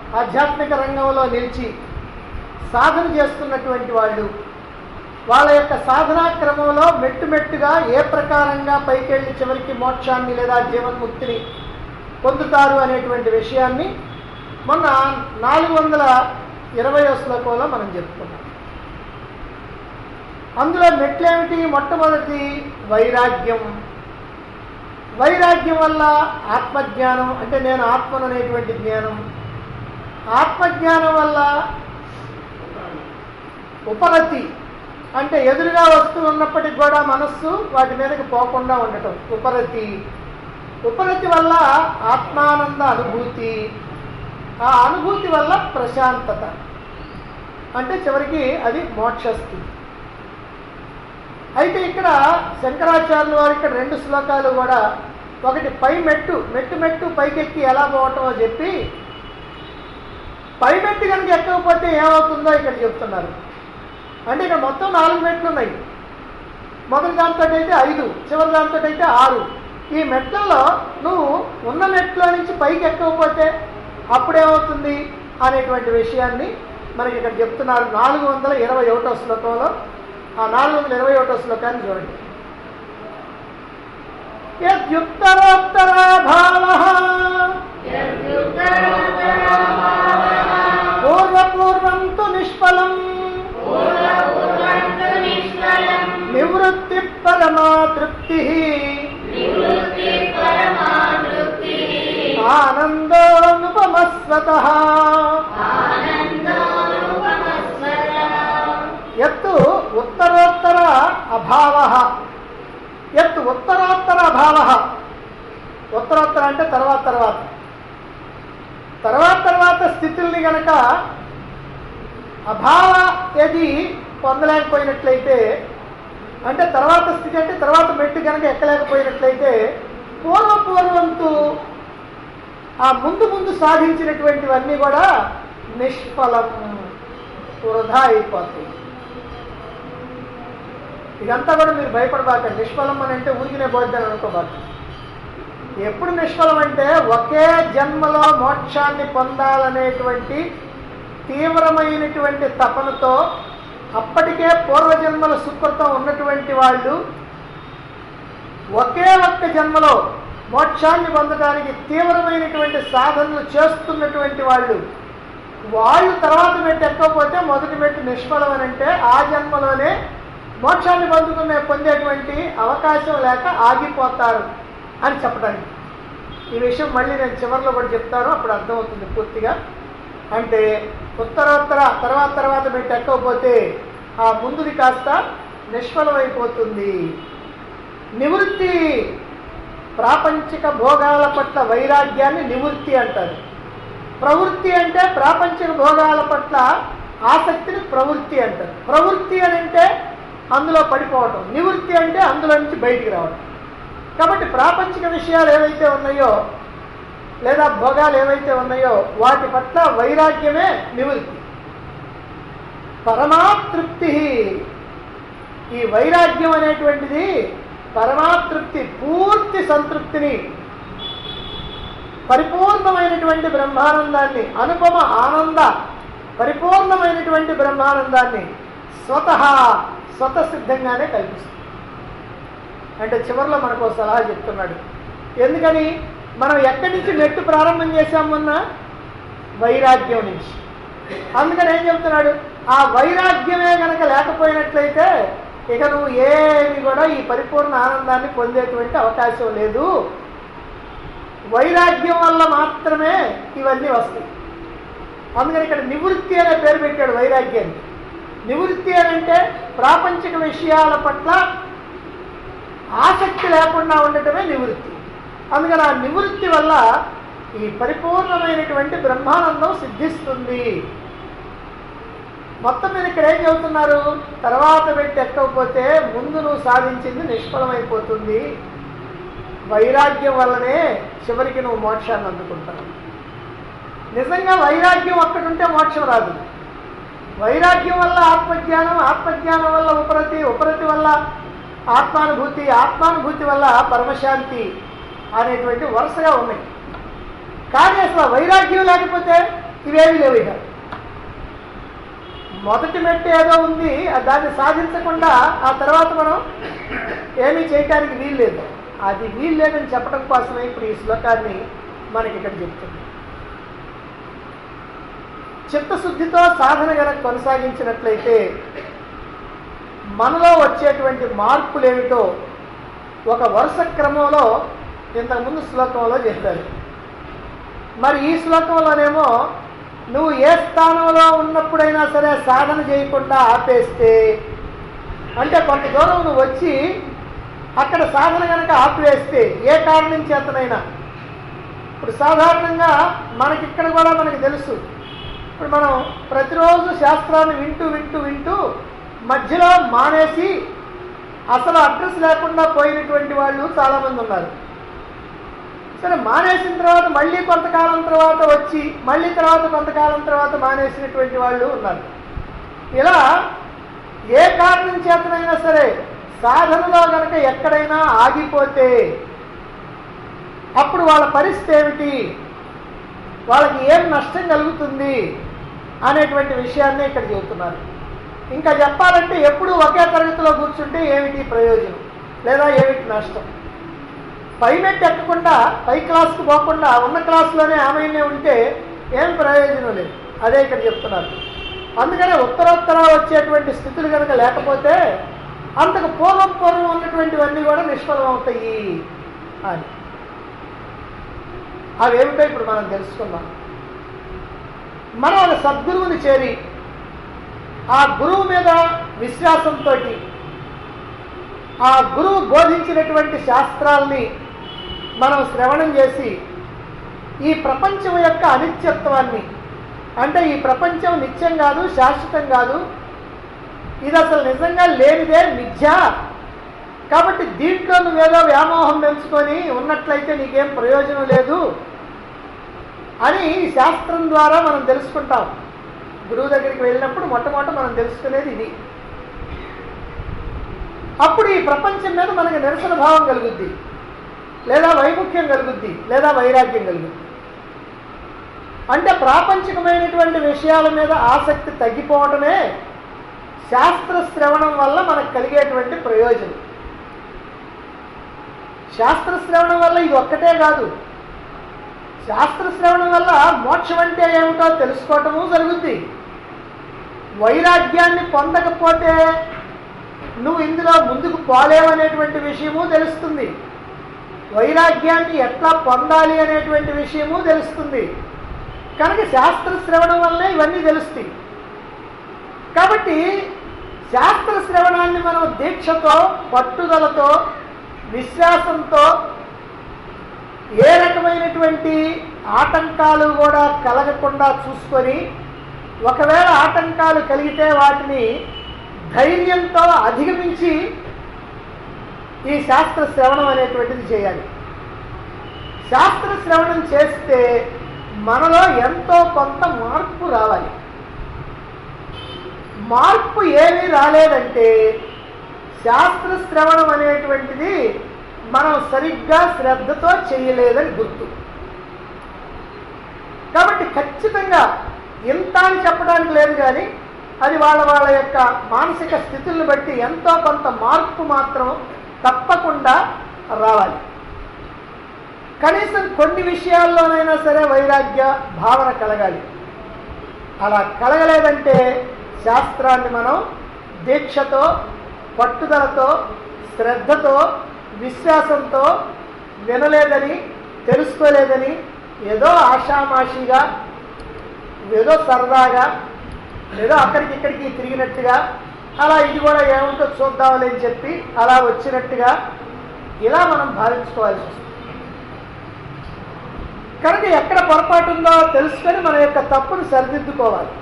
ఆధ్యాత్మిక రంగంలో నిలిచి సాధన చేస్తున్నటువంటి వాళ్ళు వాళ్ళ యొక్క సాధనా క్రమంలో మెట్టు మెట్టుగా ఏ ప్రకారంగా పైకెళ్ళి చివరికి మోక్షాన్ని లేదా జీవన్ముక్తిని పొందుతారు అనేటువంటి విషయాన్ని మొన్న నాలుగు వందల ఇరవై శ్లోకంలో మనం చెప్పుకున్నాం అందులో మెట్లేమిటి మొట్టమొదటి వైరాగ్యం వైరాగ్యం వల్ల ఆత్మజ్ఞానం అంటే నేను ఆత్మను అనేటువంటి జ్ఞానం ఆత్మజ్ఞానం వల్ల ఉపరతి అంటే ఎదురుగా వస్తూ ఉన్నప్పటికి కూడా మనస్సు వాటి మీదకి పోకుండా ఉండటం ఉపరతి ఉపరతి వల్ల ఆత్మానంద అనుభూతి ఆ అనుభూతి వల్ల ప్రశాంతత అంటే చివరికి అది మోక్షస్థితి అయితే ఇక్కడ శంకరాచార్యుల వారు ఇక్కడ రెండు శ్లోకాలు కూడా ఒకటి పై మెట్టు మెట్టు మెట్టు పైకెక్కి ఎలా పోవటమో చెప్పి పై మెట్టు కనుక ఎక్కకపోతే ఏమవుతుందో ఇక్కడ చెప్తున్నారు అంటే ఇక్కడ మొత్తం నాలుగు మెట్లు ఉన్నాయి మొదటి దాంతో అయితే ఐదు చివరి దాంతో అయితే ఆరు ఈ మెట్లలో నువ్వు ఉన్న మెట్లో నుంచి పైకి ఎక్కకపోతే అప్పుడేమవుతుంది అనేటువంటి విషయాన్ని మనకి ఇక్కడ చెప్తున్నారు నాలుగు వందల ఇరవై ఒకటో శ్లోకంలో ఆ నాలుగు వందల ఇరవై ఒకటో శ్లోకాన్ని చూడండి యద్యుత్తరోత్తరాభావ పూర్వపూర్వం తు నిష్ఫలం నివృత్తి పరమా తృప్తి ఆనందోనుపమస్వత ఎత్తు ఉత్తరోత్తర అభావ ఎత్తు ఉత్తరోత్తర అభావ ఉత్తరోత్తర అంటే తర్వాత తర్వాత తర్వాత తర్వాత స్థితుల్ని గనక అభావ ఏది పొందలేకపోయినట్లయితే అంటే తర్వాత స్థితి అంటే తర్వాత మెట్టు కనుక ఎక్కలేకపోయినట్లయితే పూర్వ పూర్వంతు ఆ ముందు ముందు సాధించినటువంటివన్నీ కూడా నిష్ఫలం వృధా అయిపోతాయి ఇదంతా కూడా మీరు భయపడబాకండి నిష్ఫలం అని అంటే ఊరికినే పోద్దని అనుకోబాక ఎప్పుడు నిష్ఫలం అంటే ఒకే జన్మలో మోక్షాన్ని పొందాలనేటువంటి తీవ్రమైనటువంటి తపనతో అప్పటికే పూర్వజన్మల సుకృతం ఉన్నటువంటి వాళ్ళు ఒకే ఒక్క జన్మలో మోక్షాన్ని పొందడానికి తీవ్రమైనటువంటి సాధనలు చేస్తున్నటువంటి వాళ్ళు వాళ్ళు తర్వాత మెట్టు ఎక్కకపోతే మొదటి మెట్టు నిష్ఫలం అని అంటే ఆ జన్మలోనే మోక్షాన్ని పొందుకునే పొందేటువంటి అవకాశం లేక ఆగిపోతారు అని చెప్పడానికి ఈ విషయం మళ్ళీ నేను చివరిలో కూడా చెప్తాను అప్పుడు అర్థమవుతుంది పూర్తిగా అంటే ఉత్తరోత్తర తర్వాత తర్వాత మెట్టు ఎక్కకపోతే ఆ ముందుది కాస్త నిష్ఫలమైపోతుంది నివృత్తి ప్రాపంచిక భోగాల పట్ల వైరాగ్యాన్ని నివృత్తి అంటారు ప్రవృత్తి అంటే ప్రాపంచిక భోగాల పట్ల ఆసక్తిని ప్రవృత్తి అంటారు ప్రవృత్తి అని అంటే అందులో పడిపోవటం నివృత్తి అంటే అందులో నుంచి బయటికి రావడం కాబట్టి ప్రాపంచిక విషయాలు ఏవైతే ఉన్నాయో లేదా భోగాలు ఏవైతే ఉన్నాయో వాటి పట్ల వైరాగ్యమే నివృత్తి పరమాతృప్తి ఈ వైరాగ్యం అనేటువంటిది పరమాతృప్తి పూర్తి సంతృప్తిని పరిపూర్ణమైనటువంటి బ్రహ్మానందాన్ని అనుపమ ఆనంద పరిపూర్ణమైనటువంటి బ్రహ్మానందాన్ని స్వతహ స్వతసిద్ధంగానే కల్పిస్తుంది అంటే చివరిలో మనకు ఒక సలహా చెప్తున్నాడు ఎందుకని మనం ఎక్కడి నుంచి నెట్టు ప్రారంభం చేశామన్నా వైరాగ్యం నుంచి అందుకని ఏం చెప్తున్నాడు ఆ వైరాగ్యమే కనుక లేకపోయినట్లయితే ఇక నువ్వు ఏమి కూడా ఈ పరిపూర్ణ ఆనందాన్ని పొందేటువంటి అవకాశం లేదు వైరాగ్యం వల్ల మాత్రమే ఇవన్నీ వస్తాయి అందుకని ఇక్కడ నివృత్తి అనే పేరు పెట్టాడు వైరాగ్యాన్ని నివృత్తి అని అంటే ప్రాపంచిక విషయాల పట్ల ఆసక్తి లేకుండా ఉండటమే నివృత్తి అందుకని ఆ నివృత్తి వల్ల ఈ పరిపూర్ణమైనటువంటి బ్రహ్మానందం సిద్ధిస్తుంది మొత్తం మీద ఇక్కడ ఏం చెబుతున్నారు తర్వాత పెట్టి ఎక్కకపోతే ముందు నువ్వు సాధించింది నిష్ఫలమైపోతుంది వైరాగ్యం వల్లనే చివరికి నువ్వు మోక్షాన్ని అందుకుంటావు నిజంగా వైరాగ్యం ఒక్కడుంటే మోక్షం రాదు వైరాగ్యం వల్ల ఆత్మజ్ఞానం ఆత్మజ్ఞానం వల్ల ఉపరతి ఉపరతి వల్ల ఆత్మానుభూతి ఆత్మానుభూతి వల్ల పరమశాంతి అనేటువంటి వరుసగా ఉన్నాయి కానీ అసలు వైరాగ్యం లేకపోతే ఇవేవి లేవు ఇక మొదటి మెట్టు ఏదో ఉంది ఆ దాన్ని సాధించకుండా ఆ తర్వాత మనం ఏమీ చేయటానికి వీలు లేదు అది వీలు లేదని చెప్పడం కోసమే ఇప్పుడు ఈ శ్లోకాన్ని మనకి ఇక్కడ చెప్తుంది చిత్తశుద్ధితో సాధన గనక కొనసాగించినట్లయితే మనలో వచ్చేటువంటి మార్పులు ఏమిటో ఒక వరుస క్రమంలో ఇంతకుముందు శ్లోకంలో చెప్పారు మరి ఈ శ్లోకంలోనేమో నువ్వు ఏ స్థానంలో ఉన్నప్పుడైనా సరే సాధన చేయకుండా ఆపేస్తే అంటే కొంత దూరం నువ్వు వచ్చి అక్కడ సాధన కనుక ఆపివేస్తే ఏ కారణం చేతనైనా ఇప్పుడు సాధారణంగా మనకి ఇక్కడ కూడా మనకి తెలుసు ఇప్పుడు మనం ప్రతిరోజు శాస్త్రాన్ని వింటూ వింటూ వింటూ మధ్యలో మానేసి అసలు అడ్రస్ లేకుండా పోయినటువంటి వాళ్ళు చాలామంది ఉన్నారు సరే మానేసిన తర్వాత మళ్ళీ కొంతకాలం తర్వాత వచ్చి మళ్ళీ తర్వాత కొంతకాలం తర్వాత మానేసినటువంటి వాళ్ళు ఉన్నారు ఇలా ఏ కారణం చేతనైనా సరే సాధనలో గనక ఎక్కడైనా ఆగిపోతే అప్పుడు వాళ్ళ పరిస్థితి ఏమిటి వాళ్ళకి ఏం నష్టం కలుగుతుంది అనేటువంటి విషయాన్ని ఇక్కడ చెబుతున్నారు ఇంకా చెప్పాలంటే ఎప్పుడు ఒకే తరగతిలో కూర్చుంటే ఏమిటి ప్రయోజనం లేదా ఏమిటి నష్టం పై మెట్టు ఎక్కకుండా పై క్లాస్కి పోకుండా ఉన్న క్లాస్లోనే ఆమెనే ఉంటే ఏం ప్రయోజనం లేదు అదే ఇక్కడ చెప్తున్నారు అందుకనే ఉత్తరోత్తర వచ్చేటువంటి స్థితులు కనుక లేకపోతే అంతకు పూర్వం పూర్వం ఉన్నటువంటివన్నీ కూడా నిష్ఫలం అవుతాయి అని అవేమిటో ఇప్పుడు మనం తెలుసుకుందాం మనం ఒక సద్గురువుని చేరి ఆ గురువు మీద విశ్వాసంతో ఆ గురువు బోధించినటువంటి శాస్త్రాల్ని మనం శ్రవణం చేసి ఈ ప్రపంచం యొక్క అనిత్యత్వాన్ని అంటే ఈ ప్రపంచం నిత్యం కాదు శాశ్వతం కాదు ఇది అసలు నిజంగా లేనిదే మిథ్య కాబట్టి దీంట్లో నువ్వేదో వ్యామోహం పెంచుకొని ఉన్నట్లయితే నీకేం ప్రయోజనం లేదు అని ఈ శాస్త్రం ద్వారా మనం తెలుసుకుంటాం గురువు దగ్గరికి వెళ్ళినప్పుడు మొట్టమొదట మనం తెలుసుకునేది ఇది అప్పుడు ఈ ప్రపంచం మీద మనకి నిరసన భావం కలుగుద్ది లేదా వైముఖ్యం కలుగుద్ది లేదా వైరాగ్యం కలుగుద్ది అంటే ప్రాపంచికమైనటువంటి విషయాల మీద ఆసక్తి తగ్గిపోవటమే శాస్త్ర శ్రవణం వల్ల మనకు కలిగేటువంటి ప్రయోజనం శాస్త్ర శ్రవణం వల్ల ఇది ఒక్కటే కాదు శాస్త్ర శ్రవణం వల్ల మోక్షం అంటే ఏమిటో తెలుసుకోవటము జరుగుద్ది వైరాగ్యాన్ని పొందకపోతే నువ్వు ఇందులో ముందుకు పోలేవనేటువంటి విషయము తెలుస్తుంది వైరాగ్యాన్ని ఎట్లా పొందాలి అనేటువంటి విషయము తెలుస్తుంది కనుక శాస్త్ర శ్రవణం వల్లే ఇవన్నీ తెలుస్తాయి కాబట్టి శాస్త్ర శ్రవణాన్ని మనం దీక్షతో పట్టుదలతో విశ్వాసంతో ఏ రకమైనటువంటి ఆటంకాలు కూడా కలగకుండా చూసుకొని ఒకవేళ ఆటంకాలు కలిగితే వాటిని ధైర్యంతో అధిగమించి ఈ శాస్త్ర శ్రవణం అనేటువంటిది చేయాలి శాస్త్ర శ్రవణం చేస్తే మనలో ఎంతో కొంత మార్పు రావాలి మార్పు ఏమీ రాలేదంటే శాస్త్ర శ్రవణం అనేటువంటిది మనం సరిగ్గా శ్రద్ధతో చేయలేదని గుర్తు కాబట్టి ఖచ్చితంగా ఇంత అని చెప్పడానికి లేదు కానీ అది వాళ్ళ వాళ్ళ యొక్క మానసిక స్థితులను బట్టి ఎంతో కొంత మార్పు మాత్రం తప్పకుండా రావాలి కనీసం కొన్ని విషయాల్లోనైనా సరే వైరాగ్య భావన కలగాలి అలా కలగలేదంటే శాస్త్రాన్ని మనం దీక్షతో పట్టుదలతో శ్రద్ధతో విశ్వాసంతో వినలేదని తెలుసుకోలేదని ఏదో ఆషామాషిగా ఏదో సరదాగా ఏదో అక్కడికి ఇక్కడికి తిరిగినట్టుగా అలా ఇది కూడా ఏముంటో చూద్దామని అని చెప్పి అలా వచ్చినట్టుగా ఇలా మనం భావించుకోవాల్సి వస్తుంది కనుక ఎక్కడ పొరపాటు ఉందో తెలుసుకొని మన యొక్క తప్పును సరిదిద్దుకోవాలి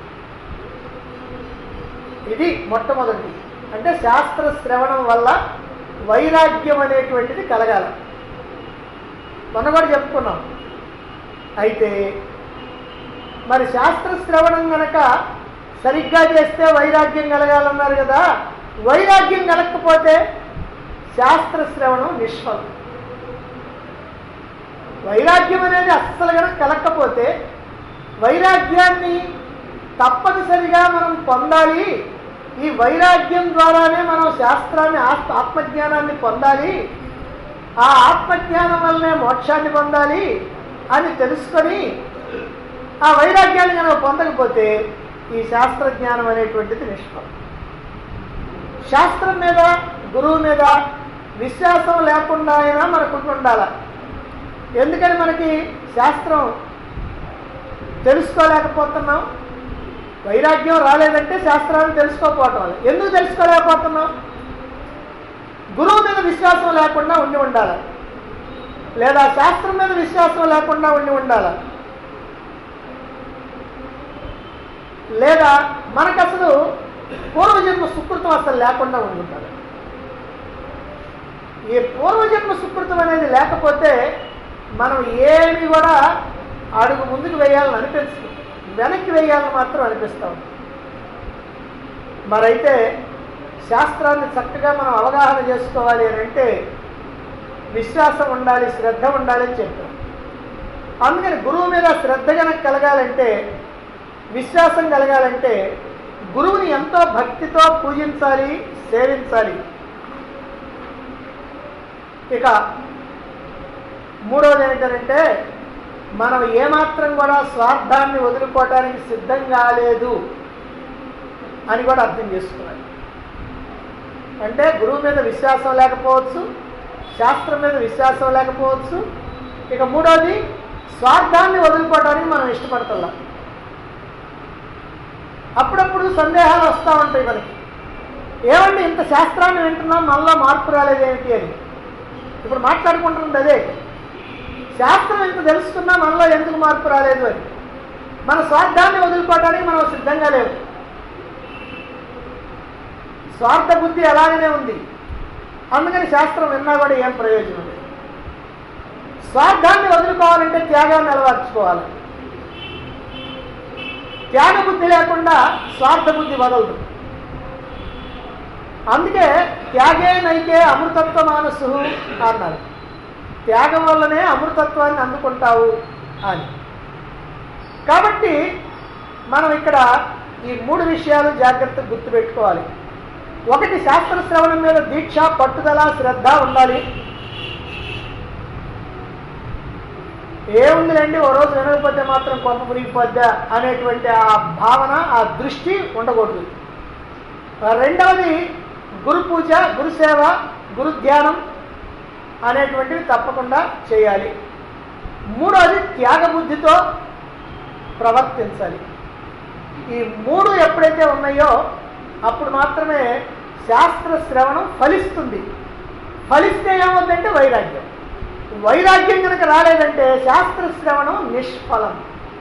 ఇది మొట్టమొదటి అంటే శాస్త్ర శ్రవణం వల్ల వైరాగ్యం అనేటువంటిది కలగాలి మొన్న కూడా చెప్పుకున్నాం అయితే మరి శాస్త్ర శ్రవణం గనక సరిగ్గా చేస్తే వైరాగ్యం కలగాలన్నారు కదా వైరాగ్యం కలగకపోతే శాస్త్ర శ్రవణం నిష్ఫలం వైరాగ్యం అనేది అస్సలు కనుక కలగకపోతే వైరాగ్యాన్ని తప్పనిసరిగా మనం పొందాలి ఈ వైరాగ్యం ద్వారానే మనం శాస్త్రాన్ని ఆత్మ ఆత్మజ్ఞానాన్ని పొందాలి ఆ ఆత్మజ్ఞానం వల్లనే మోక్షాన్ని పొందాలి అని తెలుసుకొని ఆ వైరాగ్యాన్ని కనుక పొందకపోతే ఈ శాస్త్రజ్ఞానం అనేటువంటిది నిష్ఫలం శాస్త్రం మీద గురువు మీద విశ్వాసం లేకుండా అయినా మనకు ఉండాల ఎందుకని మనకి శాస్త్రం తెలుసుకోలేకపోతున్నాం వైరాగ్యం రాలేదంటే శాస్త్రాన్ని తెలుసుకోకపోవటం వల్ల ఎందుకు తెలుసుకోలేకపోతున్నాం గురువు మీద విశ్వాసం లేకుండా ఉండి ఉండాలి లేదా శాస్త్రం మీద విశ్వాసం లేకుండా ఉండి ఉండాలి లేదా మనకు అసలు పూర్వజన్మ సుకృతం అసలు లేకుండా ఉండి ఉండాలి ఈ పూర్వజన్మ సుకృతం అనేది లేకపోతే మనం ఏమి కూడా అడుగు ముందుకు వేయాలని అనిపిస్తుంది వెనక్కి వేయాలని మాత్రం అనిపిస్తాం మరైతే శాస్త్రాన్ని చక్కగా మనం అవగాహన చేసుకోవాలి అని అంటే విశ్వాసం ఉండాలి శ్రద్ధ ఉండాలి అని చెప్పాం అందుకని గురువు మీద శ్రద్ధ కనుక కలగాలంటే విశ్వాసం కలగాలంటే గురువుని ఎంతో భక్తితో పూజించాలి సేవించాలి ఇక మూడవది ఏంటంటే మనం ఏమాత్రం కూడా స్వార్థాన్ని వదులుకోవటానికి సిద్ధం కాలేదు అని కూడా అర్థం చేసుకోవాలి అంటే గురువు మీద విశ్వాసం లేకపోవచ్చు శాస్త్రం మీద విశ్వాసం లేకపోవచ్చు ఇక మూడోది స్వార్థాన్ని వదులుకోవడానికి మనం ఇష్టపడుతున్నాం అప్పుడప్పుడు సందేహాలు వస్తూ ఉంటాయి మనకి ఏమండి ఇంత శాస్త్రాన్ని వింటున్నాం మనలో మార్పు రాలేదేమిటి అని ఇప్పుడు మాట్లాడుకుంటుంది అదే శాస్త్రం ఇంత తెలుసుకున్నా మనలో ఎందుకు మార్పు రాలేదు అని మన స్వార్థాన్ని వదులుకోవడానికి మనం సిద్ధంగా లేవు స్వార్థ బుద్ధి అలాగనే ఉంది అందుకని శాస్త్రం విన్నా కూడా ఏం ప్రయోజనం లేదు స్వార్థాన్ని వదులుకోవాలంటే త్యాగాన్ని అలవర్చుకోవాలి త్యాగ బుద్ధి లేకుండా స్వార్థ బుద్ధి వదలదు అందుకే త్యాగేనైతే అమృతత్వ మానసు అన్నారు త్యాగం వల్లనే అమృతత్వాన్ని అందుకుంటావు అని కాబట్టి మనం ఇక్కడ ఈ మూడు విషయాలు జాగ్రత్తగా గుర్తుపెట్టుకోవాలి ఒకటి శాస్త్ర శ్రవణం మీద దీక్ష పట్టుదల శ్రద్ధ ఉండాలి ఏముందిలేండి ఓ రోజు వినకపోతే మాత్రం కొంత మునిగిపోద్దా అనేటువంటి ఆ భావన ఆ దృష్టి ఉండకూడదు రెండవది గురు పూజ గురుసేవ గురు ధ్యానం అనేటువంటివి తప్పకుండా చేయాలి మూడవది త్యాగబుద్ధితో ప్రవర్తించాలి ఈ మూడు ఎప్పుడైతే ఉన్నాయో అప్పుడు మాత్రమే శాస్త్ర శ్రవణం ఫలిస్తుంది ఫలిస్తే ఏమవుతుందంటే వైరాగ్యం వైరాగ్యం కనుక రాలేదంటే శాస్త్ర శ్రవణం నిష్ఫలం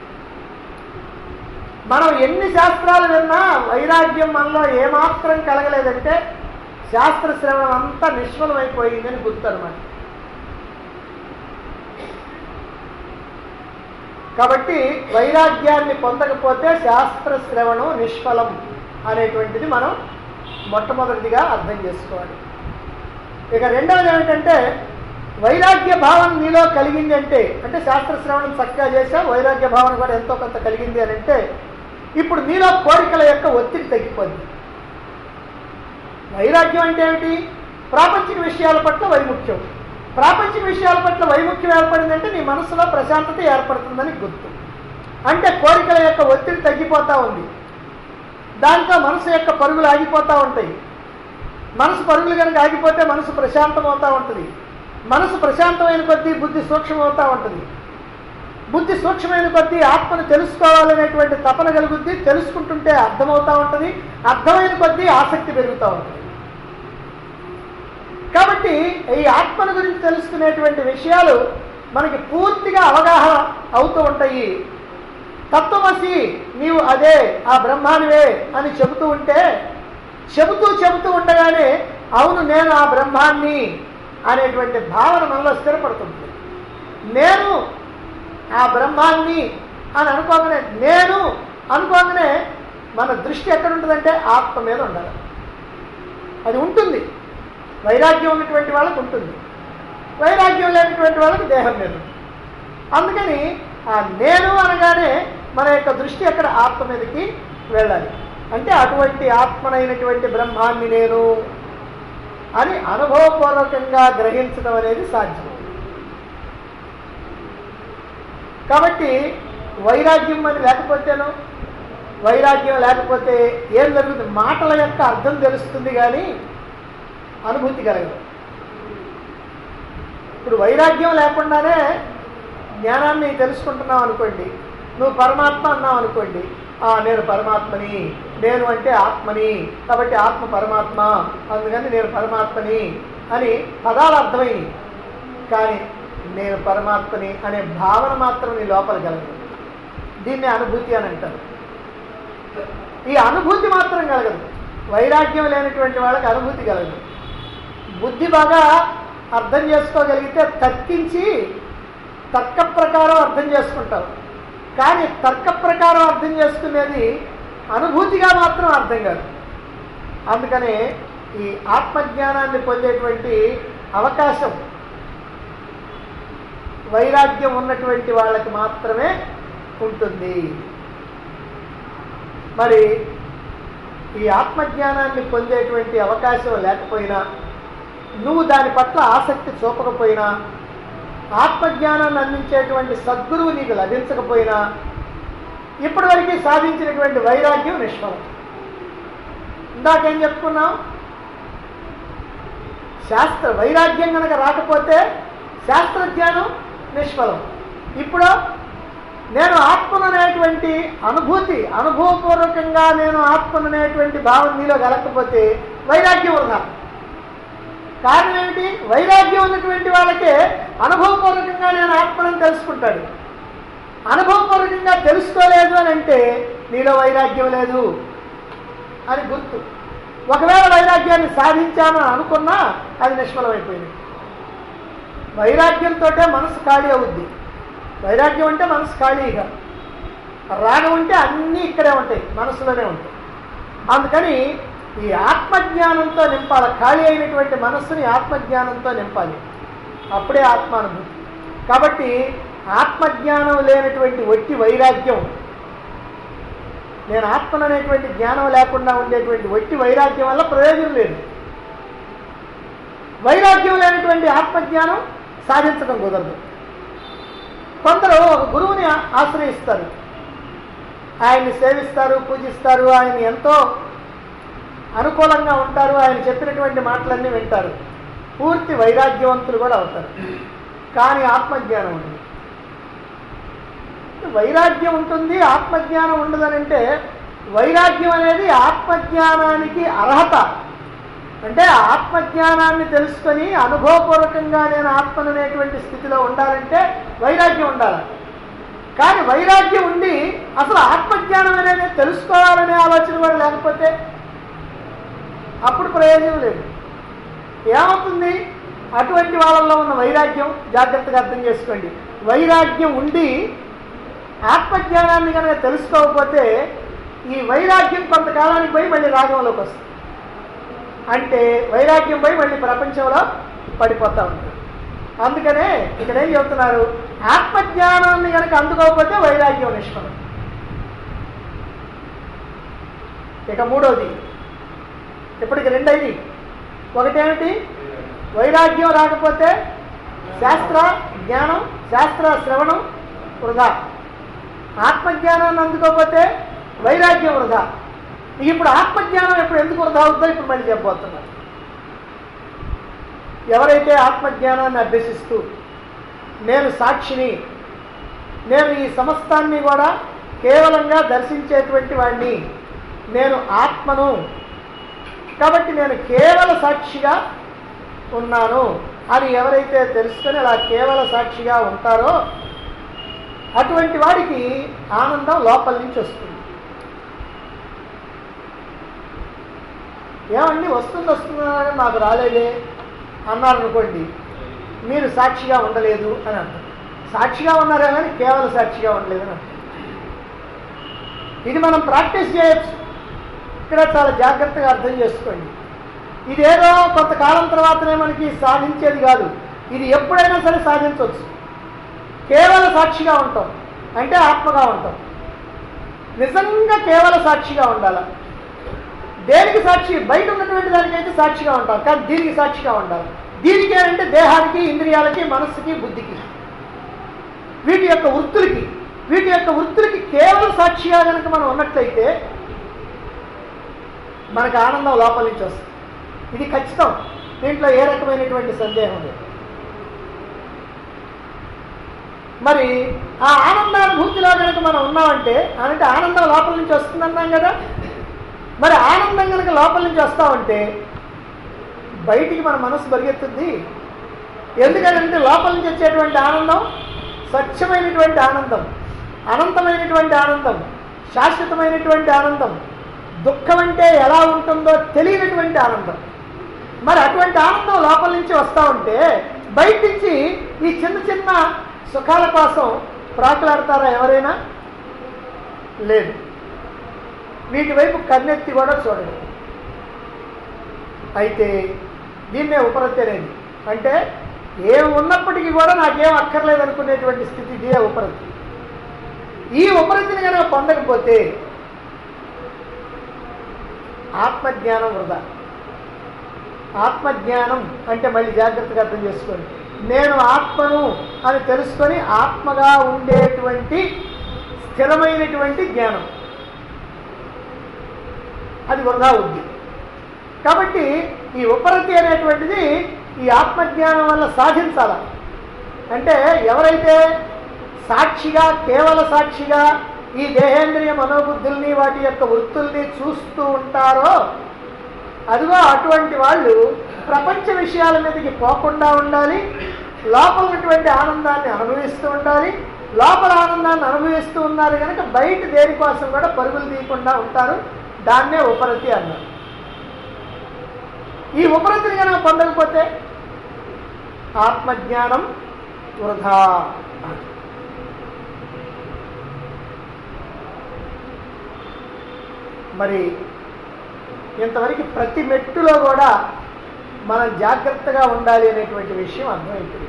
మనం ఎన్ని శాస్త్రాలు విన్నా వైరాగ్యం మనలో ఏమాత్రం కలగలేదంటే శాస్త్ర శ్రవణం అంతా నిష్ఫలం అయిపోయిందని గుర్తు అనమాట కాబట్టి వైరాగ్యాన్ని పొందకపోతే శాస్త్ర శ్రవణం నిష్ఫలం అనేటువంటిది మనం మొట్టమొదటిదిగా అర్థం చేసుకోవాలి ఇక రెండవది ఏమిటంటే వైరాగ్య భావన నీలో కలిగింది అంటే అంటే శాస్త్ర శ్రవణం చక్కగా చేసావు వైరాగ్య భావన కూడా ఎంతో కొంత కలిగింది అని అంటే ఇప్పుడు నీలో కోరికల యొక్క ఒత్తిడి తగ్గిపోద్ది వైరాగ్యం అంటే ఏమిటి ప్రాపంచిక విషయాల పట్ల వైముఖ్యం ప్రాపంచిక విషయాల పట్ల వైముఖ్యం ఏర్పడిందంటే నీ మనసులో ప్రశాంతత ఏర్పడుతుందని గుర్తు అంటే కోరికల యొక్క ఒత్తిడి తగ్గిపోతూ ఉంది దాంతో మనసు యొక్క పరుగులు ఆగిపోతూ ఉంటాయి మనసు పరుగులు కనుక ఆగిపోతే మనసు ప్రశాంతం అవుతూ ఉంటుంది మనసు ప్రశాంతమైన కొద్దీ బుద్ధి సూక్ష్మమవుతూ ఉంటుంది బుద్ధి సూక్ష్మమైన కొద్దీ ఆత్మను తెలుసుకోవాలనేటువంటి తపన కలుగుద్ది తెలుసుకుంటుంటే అర్థమవుతూ ఉంటుంది అర్థమైన కొద్దీ ఆసక్తి పెరుగుతూ ఉంటుంది కాబట్టి ఈ ఆత్మను గురించి తెలుసుకునేటువంటి విషయాలు మనకి పూర్తిగా అవగాహన అవుతూ ఉంటాయి తత్వమసి నీవు అదే ఆ బ్రహ్మానివే అని చెబుతూ ఉంటే చెబుతూ చెబుతూ ఉండగానే అవును నేను ఆ బ్రహ్మాన్ని అనేటువంటి భావన మనలో స్థిరపడుతుంది నేను ఆ బ్రహ్మాన్ని అని అనుకోగానే నేను అనుకోగానే మన దృష్టి ఎక్కడ ఉంటుందంటే ఆత్మ మీద ఉండాలి అది ఉంటుంది వైరాగ్యం ఉన్నటువంటి వాళ్ళకి ఉంటుంది వైరాగ్యం లేనటువంటి వాళ్ళకి దేహం మీద ఉంటుంది అందుకని ఆ నేను అనగానే మన యొక్క దృష్టి అక్కడ ఆత్మ మీదకి వెళ్ళాలి అంటే అటువంటి ఆత్మనైనటువంటి బ్రహ్మాన్ని నేను అని అనుభవపూర్వకంగా గ్రహించడం అనేది సాధ్యం కాబట్టి వైరాగ్యం అని లేకపోతేనో వైరాగ్యం లేకపోతే ఏం జరుగుతుంది మాటల యొక్క అర్థం తెలుస్తుంది కానీ అనుభూతి కలగదు ఇప్పుడు వైరాగ్యం లేకుండానే జ్ఞానాన్ని తెలుసుకుంటున్నావు అనుకోండి నువ్వు పరమాత్మ అన్నావు అనుకోండి ఆ నేను పరమాత్మని నేను అంటే ఆత్మని కాబట్టి ఆత్మ పరమాత్మ అందుకని నేను పరమాత్మని అని పదాలు అర్థమైనవి కానీ నేను పరమాత్మని అనే భావన మాత్రం నీ లోపల కలగదు దీన్ని అనుభూతి అని అంటారు ఈ అనుభూతి మాత్రం కలగదు వైరాగ్యం లేనటువంటి వాళ్ళకి అనుభూతి కలగదు బుద్ధి బాగా అర్థం చేసుకోగలిగితే తర్కించి తర్క ప్రకారం అర్థం చేసుకుంటావు కానీ తర్క ప్రకారం అర్థం చేసుకునేది అనుభూతిగా మాత్రం అర్థం కాదు అందుకనే ఈ ఆత్మజ్ఞానాన్ని పొందేటువంటి అవకాశం వైరాగ్యం ఉన్నటువంటి వాళ్ళకి మాత్రమే ఉంటుంది మరి ఈ ఆత్మజ్ఞానాన్ని పొందేటువంటి అవకాశం లేకపోయినా నువ్వు దాని పట్ల ఆసక్తి చూపకపోయినా ఆత్మజ్ఞానాన్ని అందించేటువంటి సద్గురువు నీకు లభించకపోయినా ఇప్పటివరకు సాధించినటువంటి వైరాగ్యం నిష్ఫలం ఇందాకేం చెప్పుకున్నాం శాస్త్ర వైరాగ్యం కనుక రాకపోతే శాస్త్రజ్ఞానం నిష్ఫలం ఇప్పుడు నేను ఆత్మననేటువంటి అనుభూతి అనుభవపూర్వకంగా నేను ఆత్మననేటువంటి భావం నీలో కలగకపోతే వైరాగ్యం వృధా కారణం ఏమిటి వైరాగ్యం ఉన్నటువంటి వాళ్ళకే అనుభవపూర్వకంగా నేను ఆత్మను తెలుసుకుంటాడు అనుభవపూర్వకంగా తెలుసుకోలేదు అని అంటే నీలో వైరాగ్యం లేదు అని గుర్తు ఒకవేళ వైరాగ్యాన్ని సాధించాను అని అనుకున్నా అది నిష్ఫలమైపోయింది వైరాగ్యంతో మనసు ఖాళీ అవుద్ది వైరాగ్యం అంటే మనసు ఖాళీగా రాగం ఉంటే అన్నీ ఇక్కడే ఉంటాయి మనసులోనే ఉంటాయి అందుకని ఈ ఆత్మజ్ఞానంతో నింపాలి ఖాళీ అయినటువంటి మనస్సుని ఆత్మజ్ఞానంతో నింపాలి అప్పుడే ఆత్మానుభూతి కాబట్టి ఆత్మజ్ఞానం లేనటువంటి వట్టి వైరాగ్యం నేను ఆత్మను అనేటువంటి జ్ఞానం లేకుండా ఉండేటువంటి వట్టి వైరాగ్యం వల్ల ప్రయోజనం లేదు వైరాగ్యం లేనటువంటి ఆత్మజ్ఞానం సాధించడం కుదరదు కొందరు ఒక గురువుని ఆ- ఆశ్రయిస్తారు ఆయన్ని సేవిస్తారు పూజిస్తారు ఆయన ఎంతో అనుకూలంగా ఉంటారు ఆయన చెప్పినటువంటి మాటలన్నీ వింటారు పూర్తి వైరాగ్యవంతులు కూడా అవుతారు కానీ ఆత్మజ్ఞానం ఉండదు వైరాగ్యం ఉంటుంది ఆత్మజ్ఞానం ఉండదనంటే వైరాగ్యం అనేది ఆత్మజ్ఞానానికి అర్హత అంటే ఆత్మజ్ఞానాన్ని తెలుసుకొని అనుభవపూర్వకంగా నేను ఆత్మననేటువంటి స్థితిలో ఉండాలంటే వైరాగ్యం ఉండాలి కానీ వైరాగ్యం ఉండి అసలు ఆత్మజ్ఞానం అనేది తెలుసుకోవాలనే ఆలోచన కూడా లేకపోతే అప్పుడు ప్రయోజనం లేదు ఏమవుతుంది అటువంటి వాళ్ళల్లో ఉన్న వైరాగ్యం జాగ్రత్తగా అర్థం చేసుకోండి వైరాగ్యం ఉండి ఆత్మజ్ఞానాన్ని కనుక తెలుసుకోకపోతే ఈ వైరాగ్యం కొంతకాలానికి పోయి మళ్ళీ రాగంలోకి వస్తుంది అంటే వైరాగ్యం పోయి మళ్ళీ ప్రపంచంలో పడిపోతూ ఉంటుంది అందుకనే ఇక్కడ ఏం చెబుతున్నారు ఆత్మజ్ఞానాన్ని కనుక అందుకోకపోతే వైరాగ్యం నిష్ఫలం ఇక మూడవది ఇప్పటికి రెండైది ఒకటేమిటి వైరాగ్యం రాకపోతే శాస్త్ర జ్ఞానం శాస్త్ర శ్రవణం వృధా ఆత్మజ్ఞానాన్ని అందుకోకపోతే వైరాగ్యం వృధా ఇప్పుడు ఆత్మజ్ఞానం ఇప్పుడు ఎందుకు వృధా అవుతుందో ఇప్పుడు మళ్ళీ చెప్పబోతున్నారు ఎవరైతే ఆత్మజ్ఞానాన్ని అభ్యసిస్తూ నేను సాక్షిని నేను ఈ సమస్తాన్ని కూడా కేవలంగా దర్శించేటువంటి వాడిని నేను ఆత్మను కాబట్టి నేను కేవల సాక్షిగా ఉన్నాను అని ఎవరైతే తెలుసుకొని అలా కేవల సాక్షిగా ఉంటారో అటువంటి వాడికి ఆనందం లోపల నుంచి వస్తుంది ఏమండి వస్తుంది వస్తుందని నాకు రాలేదే అన్నారనుకోండి మీరు సాక్షిగా ఉండలేదు అని అంటారు సాక్షిగా ఉన్నారే కానీ కేవల సాక్షిగా ఉండలేదు అని అంటారు ఇది మనం ప్రాక్టీస్ చేయొచ్చు ఇక్కడ చాలా జాగ్రత్తగా అర్థం చేసుకోండి ఇదేదో కొంతకాలం తర్వాతనే మనకి సాధించేది కాదు ఇది ఎప్పుడైనా సరే సాధించవచ్చు కేవల సాక్షిగా ఉంటాం అంటే ఆత్మగా ఉంటాం నిజంగా కేవల సాక్షిగా ఉండాలి దేనికి సాక్షి బయట ఉన్నటువంటి దానికైతే సాక్షిగా ఉంటాం కానీ దీనికి సాక్షిగా ఉండాలి దీనికి ఏంటంటే దేహానికి ఇంద్రియాలకి మనస్సుకి బుద్ధికి వీటి యొక్క వృత్తులకి వీటి యొక్క వృత్తులకి కేవలం సాక్షిగా కనుక మనం ఉన్నట్లయితే మనకు ఆనందం లోపల నుంచి వస్తుంది ఇది ఖచ్చితం దీంట్లో ఏ రకమైనటువంటి సందేహం లేదు మరి ఆ ఆనందానుభూతిలో కనుక మనం ఉన్నామంటే అంటే ఆనందం లోపల నుంచి వస్తుందన్నాం కదా మరి ఆనందం కనుక లోపల నుంచి వస్తామంటే బయటికి మన మనసు పరిగెత్తుద్ది ఎందుకంటే లోపల నుంచి వచ్చేటువంటి ఆనందం స్వచ్ఛమైనటువంటి ఆనందం అనంతమైనటువంటి ఆనందం శాశ్వతమైనటువంటి ఆనందం దుఃఖం అంటే ఎలా ఉంటుందో తెలియనటువంటి ఆనందం మరి అటువంటి ఆనందం లోపల నుంచి వస్తూ ఉంటే బయట నుంచి ఈ చిన్న చిన్న సుఖాల కోసం ప్రాకులాడతారా ఎవరైనా లేదు వీటి వైపు కన్నెత్తి కూడా చూడండి అయితే దీన్నే ఉపరతి అనేది అంటే ఏం ఉన్నప్పటికీ కూడా నాకేం అక్కర్లేదు అనుకునేటువంటి స్థితి ఇదే ఉపరతి ఈ ఉపరతిని కనుక పొందకపోతే ఆత్మజ్ఞానం వృధా ఆత్మజ్ఞానం అంటే మళ్ళీ జాగ్రత్తగా అర్థం చేసుకోండి నేను ఆత్మను అని తెలుసుకొని ఆత్మగా ఉండేటువంటి స్థిరమైనటువంటి జ్ఞానం అది వృధా ఉంది కాబట్టి ఈ ఉపరతి అనేటువంటిది ఈ ఆత్మజ్ఞానం వల్ల సాధించాల అంటే ఎవరైతే సాక్షిగా కేవల సాక్షిగా ఈ దేహేంద్రియ మనోబుద్ధుల్ని వాటి యొక్క వృత్తుల్ని చూస్తూ ఉంటారో అదిగో అటువంటి వాళ్ళు ప్రపంచ విషయాల మీదకి పోకుండా ఉండాలి లోపల ఉన్నటువంటి ఆనందాన్ని అనుభవిస్తూ ఉండాలి లోపల ఆనందాన్ని అనుభవిస్తూ ఉన్నారు కనుక బయట దేనికోసం కూడా పరుగులు తీయకుండా ఉంటారు దాన్నే ఉపరతి అన్నారు ఈ ఉపరతిని కనుక పొందకపోతే ఆత్మజ్ఞానం వృధా మరి ఇంతవరకు ప్రతి మెట్టులో కూడా మనం జాగ్రత్తగా ఉండాలి అనేటువంటి విషయం అర్థమైంది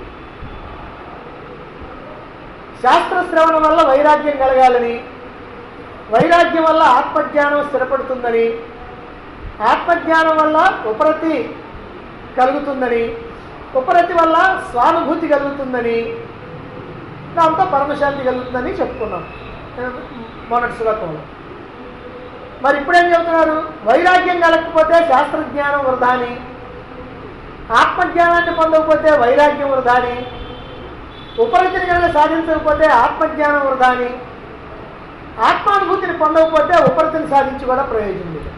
శాస్త్ర శ్రవణం వల్ల వైరాగ్యం కలగాలని వైరాగ్యం వల్ల ఆత్మజ్ఞానం స్థిరపడుతుందని ఆత్మజ్ఞానం వల్ల ఉపరతి కలుగుతుందని ఉపరతి వల్ల స్వానుభూతి కలుగుతుందని దాంతో పరమశాంతి కలుగుతుందని చెప్పుకున్నాం మొన్నటి శ్లోకంలో మరి ఇప్పుడేం చెబుతున్నారు వైరాగ్యం కలగకపోతే శాస్త్రజ్ఞానం వృధాని ఆత్మజ్ఞానాన్ని పొందకపోతే వైరాగ్యం వృధాని ఉపరతిని కనుక సాధించకపోతే ఆత్మజ్ఞానం వృధాని ఆత్మానుభూతిని పొందకపోతే ఉపరతిని సాధించి కూడా ప్రయోజనం లేదు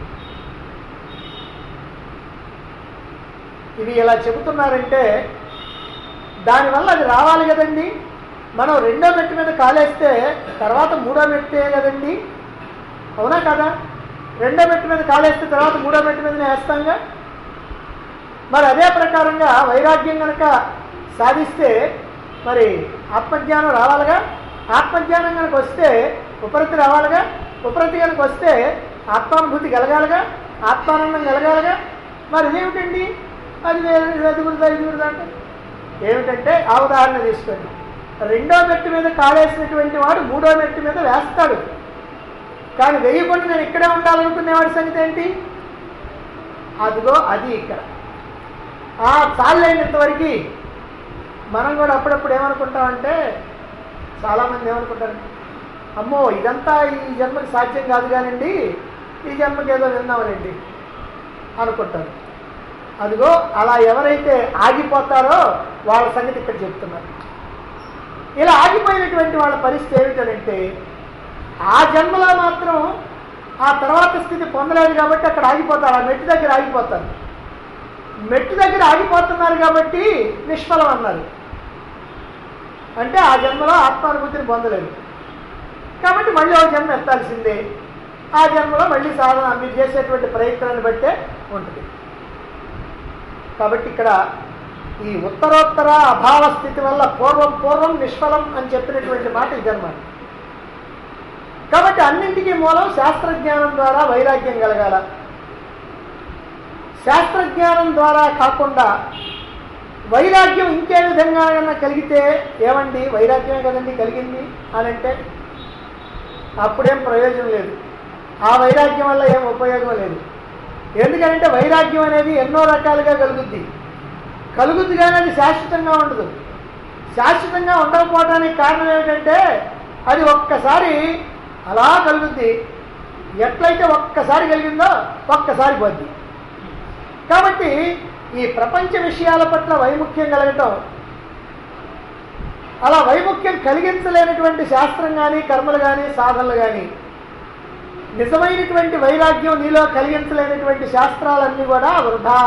ఇవి ఇలా చెబుతున్నారంటే దానివల్ల అది రావాలి కదండి మనం రెండో మెట్టు మీద కాలేస్తే తర్వాత మూడో మెట్టే కదండి అవునా కదా రెండో మెట్టు మీద కాలేస్తే తర్వాత మూడో మెట్టు మీదనే వేస్తాంగా మరి అదే ప్రకారంగా వైరాగ్యం కనుక సాధిస్తే మరి ఆత్మజ్ఞానం రావాలిగా ఆత్మజ్ఞానం కనుక వస్తే ఉపరతి రావాలిగా ఉపరతి కనుక వస్తే ఆత్మానుభూతి కలగాలిగా ఆత్మానందం కలగాలిగా మరి ఇదేమిటండి అది వేరే ఇది గురిదా ఇది గురిదా అంటే ఏమిటంటే ఆ ఉదాహరణ తీసుకోండి రెండో మెట్టు మీద కాలేసినటువంటి వాడు మూడో మెట్టు మీద వేస్తాడు కానీ వేయకుండా నేను ఇక్కడే ఉండాలనుకునేవాడి సంగతి ఏంటి అదిగో అది ఇక్కడ ఆ చాలైనంతవరకు మనం కూడా అప్పుడప్పుడు ఏమనుకుంటామంటే చాలామంది ఏమనుకుంటారు అమ్మో ఇదంతా ఈ జన్మకి సాధ్యం కాదు కానండి ఈ జన్మకి ఏదో విన్నామనండి అనుకుంటారు అదిగో అలా ఎవరైతే ఆగిపోతారో వాళ్ళ సంగతి ఇక్కడ చెప్తున్నారు ఇలా ఆగిపోయినటువంటి వాళ్ళ పరిస్థితి ఏమిటంటే ఆ జన్మలో మాత్రం ఆ తర్వాత స్థితి పొందలేదు కాబట్టి అక్కడ ఆగిపోతారు ఆ మెట్టు దగ్గర ఆగిపోతారు మెట్టు దగ్గర ఆగిపోతున్నారు కాబట్టి నిష్ఫలం అన్నారు అంటే ఆ జన్మలో ఆత్మానుభూతిని పొందలేదు కాబట్టి మళ్ళీ ఒక జన్మ ఎత్తాల్సిందే ఆ జన్మలో మళ్ళీ సాధన మీరు చేసేటువంటి ప్రయత్నాన్ని బట్టే ఉంటుంది కాబట్టి ఇక్కడ ఈ ఉత్తరోత్తర అభావ స్థితి వల్ల పూర్వం పూర్వం నిష్ఫలం అని చెప్పినటువంటి మాట ఇదన్నమాట కాబట్టి అన్నింటికీ మూలం శాస్త్రజ్ఞానం ద్వారా వైరాగ్యం కలగాల శాస్త్రజ్ఞానం ద్వారా కాకుండా వైరాగ్యం ఇంకే విధంగా కలిగితే ఏమండి వైరాగ్యమే కదండి కలిగింది అని అంటే అప్పుడేం ప్రయోజనం లేదు ఆ వైరాగ్యం వల్ల ఏం ఉపయోగం లేదు ఎందుకంటే వైరాగ్యం అనేది ఎన్నో రకాలుగా కలుగుద్ది కలుగుద్ది కానీ అది శాశ్వతంగా ఉండదు శాశ్వతంగా ఉండకపోవడానికి కారణం ఏమిటంటే అది ఒక్కసారి అలా కలుగుద్ది ఎట్లయితే ఒక్కసారి కలిగిందో ఒక్కసారి పోద్ది కాబట్టి ఈ ప్రపంచ విషయాల పట్ల వైముఖ్యం కలగటం అలా వైముఖ్యం కలిగించలేనటువంటి శాస్త్రం కానీ కర్మలు కానీ సాధనలు కానీ నిజమైనటువంటి వైరాగ్యం నీలో కలిగించలేనటువంటి శాస్త్రాలన్నీ కూడా వృధా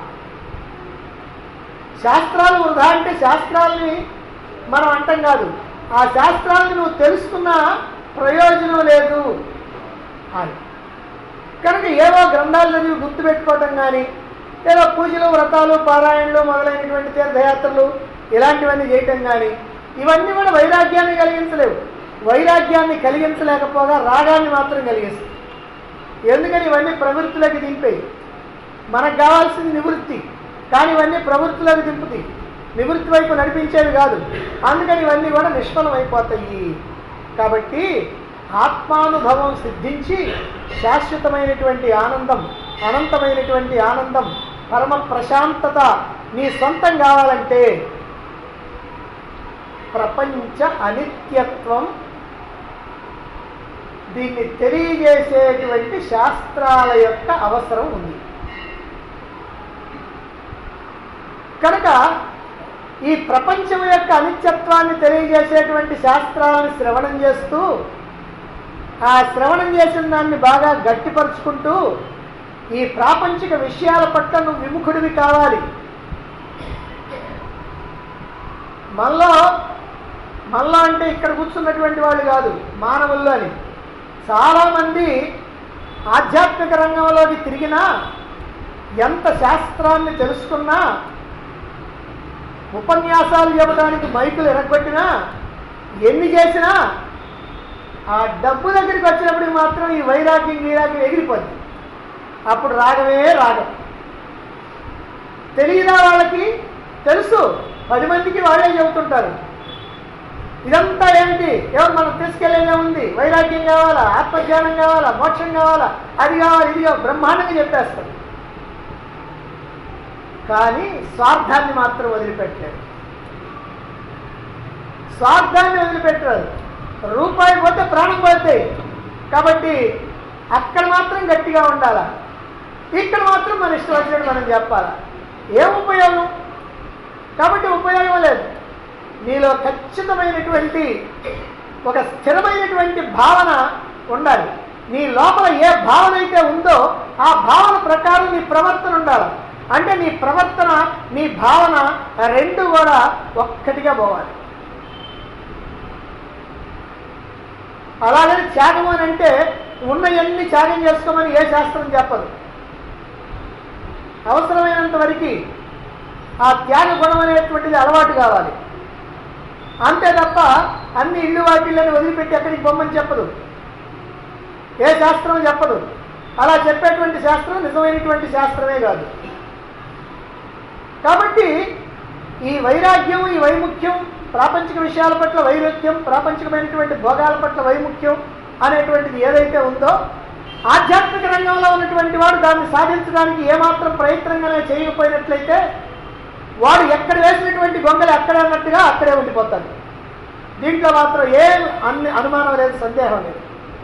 శాస్త్రాలు వృధా అంటే శాస్త్రాలని మనం అంటాం కాదు ఆ శాస్త్రాలను నువ్వు తెలుసుకున్న ప్రయోజనం లేదు అని కనుక ఏవో గ్రంథాలు చదివి గుర్తుపెట్టుకోవటం కానీ ఏదో పూజలు వ్రతాలు పారాయణలు మొదలైనటువంటి తీర్థయాత్రలు ఇలాంటివన్నీ చేయటం కానీ ఇవన్నీ కూడా వైరాగ్యాన్ని కలిగించలేవు వైరాగ్యాన్ని కలిగించలేకపోగా రాగాన్ని మాత్రం కలిగిస్తాయి ఎందుకని ఇవన్నీ ప్రవృత్తులకి దింపేయి మనకు కావాల్సింది నివృత్తి కానీ ఇవన్నీ ప్రవృత్తులకు దింపుతాయి నివృత్తి వైపు నడిపించేవి కాదు అందుకని ఇవన్నీ కూడా నిష్ఫలం అయిపోతాయి కాబట్టి ఆత్మానుభవం సిద్ధించి శాశ్వతమైనటువంటి ఆనందం అనంతమైనటువంటి ఆనందం పరమ ప్రశాంతత నీ సొంతం కావాలంటే ప్రపంచ అనిత్యత్వం దీన్ని తెలియజేసేటువంటి శాస్త్రాల యొక్క అవసరం ఉంది కనుక ఈ ప్రపంచం యొక్క అనిత్యత్వాన్ని తెలియజేసేటువంటి శాస్త్రాలను శ్రవణం చేస్తూ ఆ శ్రవణం చేసిన దాన్ని బాగా గట్టిపరుచుకుంటూ ఈ ప్రాపంచిక విషయాల పట్ల నువ్వు విముఖుడివి కావాలి మనలో మనలో అంటే ఇక్కడ కూర్చున్నటువంటి వాళ్ళు కాదు మానవుల్లో అని చాలామంది ఆధ్యాత్మిక రంగంలోకి తిరిగినా ఎంత శాస్త్రాన్ని తెలుసుకున్నా ఉపన్యాసాలు చెప్పడానికి మైకులు ఎరగొట్టినా ఎన్ని చేసినా ఆ డబ్బు దగ్గరికి వచ్చినప్పుడు మాత్రం ఈ వైరాగ్యం వీరాగ్యం ఎగిరిపోద్ది అప్పుడు రాగమే రాగం తెలియదా వాళ్ళకి తెలుసు పది మందికి వాళ్ళే చెబుతుంటారు ఇదంతా ఏమిటి ఎవరు మనం తీసుకెళ్లేదే ఉంది వైరాగ్యం కావాలా ఆత్మజ్ఞానం కావాలా మోక్షం కావాలా అది కావాలి ఇది కావాలి బ్రహ్మాండంగా చెప్పేస్తారు కానీ స్వార్థాన్ని మాత్రం వదిలిపెట్టారు స్వార్థాన్ని వదిలిపెట్టారు రూపాయి పోతే ప్రాణం పోతాయి కాబట్టి అక్కడ మాత్రం గట్టిగా ఉండాలా ఇక్కడ మాత్రం మన ఇష్టం వచ్చినట్టు మనం చెప్పాలా ఏం ఉపయోగం కాబట్టి ఉపయోగం లేదు నీలో ఖచ్చితమైనటువంటి ఒక స్థిరమైనటువంటి భావన ఉండాలి నీ లోపల ఏ భావన అయితే ఉందో ఆ భావన ప్రకారం నీ ప్రవర్తన ఉండాలి అంటే నీ ప్రవర్తన నీ భావన రెండు కూడా ఒక్కటిగా పోవాలి అలాగని త్యాగం అని అంటే ఉన్నవన్నీ త్యాగం చేసుకోమని ఏ శాస్త్రం చెప్పదు అవసరమైనంత వరకు ఆ త్యాగ గుణం అనేటువంటిది అలవాటు కావాలి అంతే తప్ప అన్ని ఇల్లు వాటిళ్ళని వదిలిపెట్టి ఎక్కడికి బొమ్మని చెప్పదు ఏ శాస్త్రం చెప్పదు అలా చెప్పేటువంటి శాస్త్రం నిజమైనటువంటి శాస్త్రమే కాదు కాబట్టి ఈ వైరాగ్యం ఈ వైముఖ్యం ప్రాపంచిక విషయాల పట్ల వైరుధ్యం ప్రాపంచికమైనటువంటి భోగాల పట్ల వైముఖ్యం అనేటువంటిది ఏదైతే ఉందో ఆధ్యాత్మిక రంగంలో ఉన్నటువంటి వాడు దాన్ని సాధించడానికి ఏమాత్రం ప్రయత్నంగానే చేయకపోయినట్లయితే వాడు ఎక్కడ వేసినటువంటి గొంగలి అక్కడే అన్నట్టుగా అక్కడే ఉండిపోతాడు దీంట్లో మాత్రం ఏం అన్ని అనుమానం లేదు సందేహం లేదు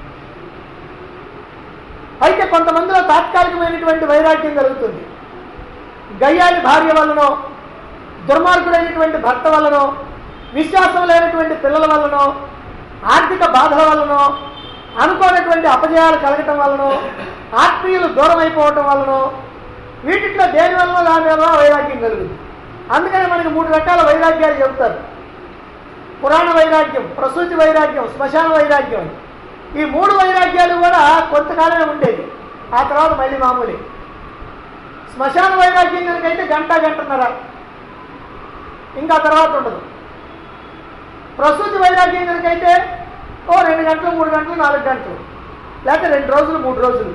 అయితే కొంతమందిలో తాత్కాలికమైనటువంటి వైరాగ్యం కలుగుతుంది గయ్యాలి భార్య వల్లనో దుర్మార్గుడైనటువంటి భర్త వల్లనో విశ్వాసం లేనటువంటి పిల్లల వల్లనో ఆర్థిక బాధల వల్లనో అనుకోనటువంటి అపజయాలు కలగటం వల్లనో ఆత్మీయులు దూరం అయిపోవటం వల్లనో వీటిలో దేని వల్ల దాని వల్ల వైరాగ్యం కలుగుతుంది అందుకని మనకి మూడు రకాల వైరాగ్యాలు చెబుతారు పురాణ వైరాగ్యం ప్రసూతి వైరాగ్యం శ్మశాన వైరాగ్యం అని. ఈ మూడు వైరాగ్యాలు కూడా కొంతకాలమే ఉండేది ఆ తర్వాత మళ్ళీ మామూలే శ్మశాన వైరాగ్యం కనుకైతే గంట గంటన్నర ఇంకా తర్వాత ఉండదు ప్రసూతి వైరాగ్యం కనుకైతే ఓ రెండు గంటలు మూడు గంటలు నాలుగు గంటలు లేకపోతే రెండు రోజులు మూడు రోజులు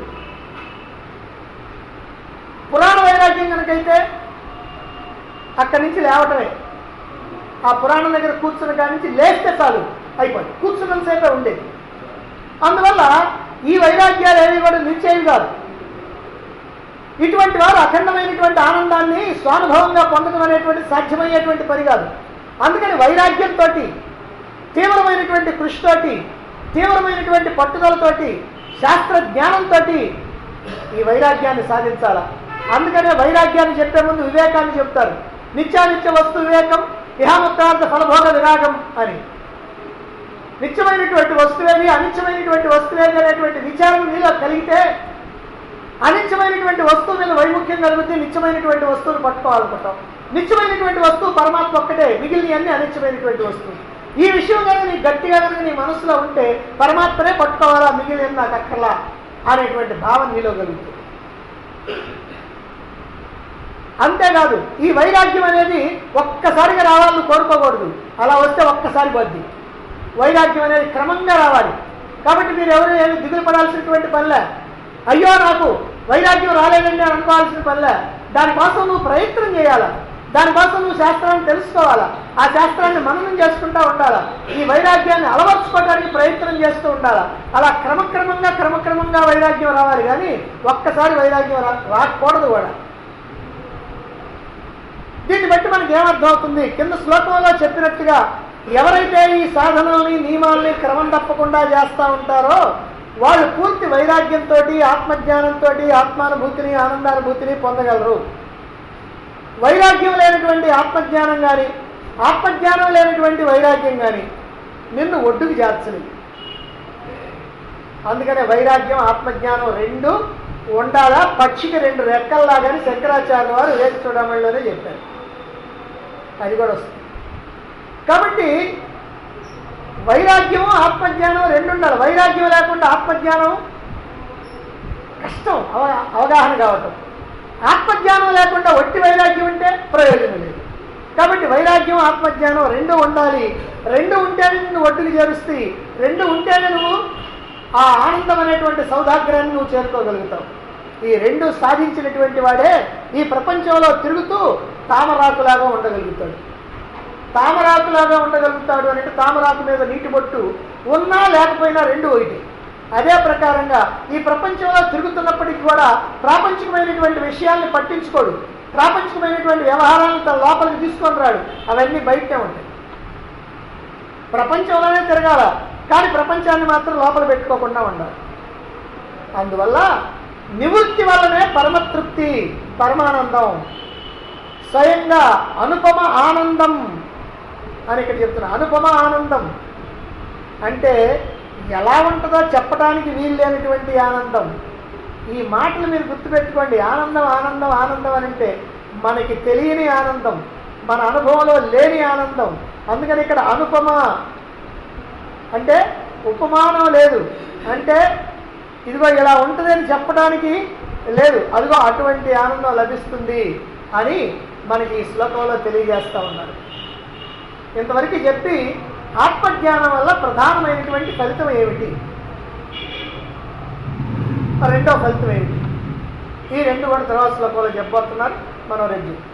పురాణ వైరాగ్యం కనుకైతే అక్కడి నుంచి లేవటమే ఆ పురాణం దగ్గర కూర్చున్న కాడి నుంచి లేస్తే చాలు అయిపోయింది కూర్చున్నంతసేపే ఉండేది అందువల్ల ఈ వైరాగ్యాలు ఏవి కూడా నిలిచేవి కాదు ఇటువంటి వారు అఖండమైనటువంటి ఆనందాన్ని స్వానుభవంగా పొందడం అనేటువంటి సాధ్యమయ్యేటువంటి పని కాదు అందుకని వైరాగ్యంతో తీవ్రమైనటువంటి కృషితోటి తీవ్రమైనటువంటి పట్టుదలతోటి శాస్త్ర జ్ఞానంతో ఈ వైరాగ్యాన్ని సాధించాల అందుకనే వైరాగ్యాన్ని చెప్పే ముందు వివేకాన్ని చెప్తారు నిత్యానిత్య వస్తు వివేకం ఇహాముత్తార్థ ఫలభోగ విరాగం అని నిత్యమైనటువంటి వస్తువేది అనిత్యమైనటువంటి వస్తువేది అనేటువంటి విచారం నీలో కలిగితే అనిత్యమైనటువంటి వస్తువు మీద వైముఖ్యం కలిగితే నిత్యమైనటువంటి వస్తువును పట్టుకోవాలనుకుంటాం నిత్యమైనటువంటి వస్తువు పరమాత్మ ఒక్కటే మిగిలిన అన్ని అనిత్యమైనటువంటి వస్తువు ఈ విషయం కనుక నీ గట్టిగా కనుక నీ మనసులో ఉంటే పరమాత్మనే పట్టుకోవాలా మిగిలిన నాకు అక్కర్లా అనేటువంటి భావన నీలో కలుగుతుంది అంతేకాదు ఈ వైరాగ్యం అనేది ఒక్కసారిగా రావాలని కోరుకోకూడదు అలా వస్తే ఒక్కసారి పోద్ది వైరాగ్యం అనేది క్రమంగా రావాలి కాబట్టి మీరు ఎవరు ఏమి దిగులు పడాల్సినటువంటి పనిలే అయ్యో నాకు వైరాగ్యం రాలేదండి అని అనుకోవాల్సిన పనిలే దానికోసం నువ్వు ప్రయత్నం చేయాలా దానికోసం నువ్వు శాస్త్రాన్ని తెలుసుకోవాలా ఆ శాస్త్రాన్ని మననం చేసుకుంటా ఉండాలా ఈ వైరాగ్యాన్ని అలవర్చుకోవడానికి ప్రయత్నం చేస్తూ ఉండాలా అలా క్రమక్రమంగా క్రమక్రమంగా వైరాగ్యం రావాలి కానీ ఒక్కసారి వైరాగ్యం రా రాకూడదు కూడా దీన్ని బట్టి మనకి ఏమర్థం అవుతుంది కింద శ్లోకంలో చెప్పినట్టుగా ఎవరైతే ఈ సాధనల్ని నియమాల్ని క్రమం తప్పకుండా చేస్తూ ఉంటారో వాళ్ళు పూర్తి వైరాగ్యంతో ఆత్మజ్ఞానంతో ఆత్మానుభూతిని ఆనందానుభూతిని పొందగలరు వైరాగ్యం లేనటువంటి ఆత్మజ్ఞానం కానీ ఆత్మజ్ఞానం లేనటువంటి వైరాగ్యం కానీ నిన్ను ఒడ్డుకు చేర్చలేదు అందుకనే వైరాగ్యం ఆత్మజ్ఞానం రెండు ఉండాలా పక్షికి రెండు రెక్కల్లాగాని శంకరాచార్య వారు వేసి చూడమణిలోనే చెప్పారు అది కూడా వస్తుంది కాబట్టి వైరాగ్యము ఆత్మజ్ఞానం రెండు ఉండాలి వైరాగ్యం లేకుండా ఆత్మజ్ఞానం కష్టం అవ అవగాహన కావటం ఆత్మజ్ఞానం లేకుండా ఒట్టి వైరాగ్యం ఉంటే ప్రయోజనం లేదు కాబట్టి వైరాగ్యం ఆత్మజ్ఞానం రెండు ఉండాలి రెండు ఉంటేనే నిన్ను ఒడ్డుకు చేరుస్తాయి రెండు ఉంటేనే నువ్వు ఆ ఆనందం అనేటువంటి సౌదాగ్రాన్ని నువ్వు చేరుకోగలుగుతావు ఈ రెండు సాధించినటువంటి వాడే ఈ ప్రపంచంలో తిరుగుతూ తామరాకులాగా ఉండగలుగుతాడు తామరాకులాగా ఉండగలుగుతాడు అంటే తామరాకు మీద నీటి బొట్టు ఉన్నా లేకపోయినా రెండు ఒకటి అదే ప్రకారంగా ఈ ప్రపంచంలో తిరుగుతున్నప్పటికీ కూడా ప్రాపంచికమైనటువంటి విషయాల్ని పట్టించుకోడు ప్రాపంచికమైనటువంటి వ్యవహారాలను తన లోపలికి తీసుకొని రాడు అవన్నీ బయటనే ఉంటాయి ప్రపంచంలోనే తిరగాల కానీ ప్రపంచాన్ని మాత్రం లోపల పెట్టుకోకుండా ఉండాలి అందువల్ల నివృత్తి వల్లనే పరమతృప్తి పరమానందం స్వయంగా అనుపమ ఆనందం అని ఇక్కడ చెప్తున్నా అనుపమ ఆనందం అంటే ఎలా ఉంటుందో చెప్పడానికి వీలు లేనటువంటి ఆనందం ఈ మాటలు మీరు గుర్తుపెట్టుకోండి ఆనందం ఆనందం ఆనందం అని అంటే మనకి తెలియని ఆనందం మన అనుభవంలో లేని ఆనందం అందుకని ఇక్కడ అనుపమ అంటే ఉపమానం లేదు అంటే ఇదిగో ఇలా ఉంటుందని చెప్పడానికి లేదు అదిగో అటువంటి ఆనందం లభిస్తుంది అని మనకి ఈ శ్లోకంలో తెలియజేస్తా ఉన్నారు ఇంతవరకు చెప్పి ఆత్మజ్ఞానం వల్ల ప్రధానమైనటువంటి ఫలితం ఏమిటి రెండో ఫలితం ఏమిటి ఈ రెండు కూడా తర్వాత శ్లోకంలో చెప్పబోతున్నారు మనం రెడ్డి